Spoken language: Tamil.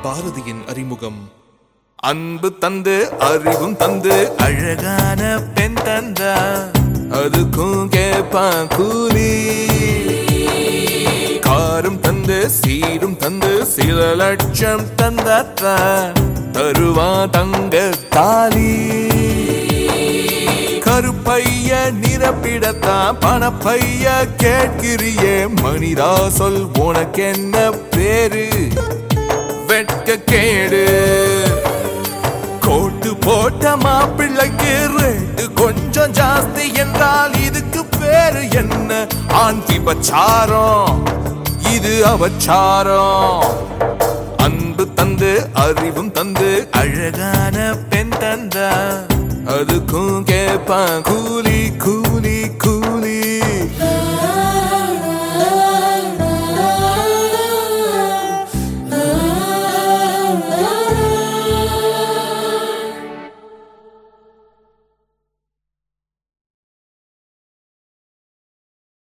பாரதியின் அறிமுகம் அன்பு தந்து அறிவும் தந்து அழகான பெண் தந்தா அதுக்கும் கேப்பான் கூலி காரும் தந்து சீரும் தந்து சில லட்சம் தந்தாத்தா தருவா தங்க தாலி கருப்பைய நிரப்பிடத்தான் பணப்பைய கேட்கிறியே மனிதா சொல் உனக்கு என்ன பேரு வெட்க கேடு கோட்டு போட்ட மாப்பிள்ளைக்கு ரேட்டு கொஞ்சம் ஜாஸ்தி என்றால் இதுக்கு பேரு என்ன ஆண் விபச்சாரம் இது அவச்சாரம் அன்பு தந்து அறிவும் தந்து அழகான பெண் தந்தா அதுக்கும் கேப்பான் கூலி கூலி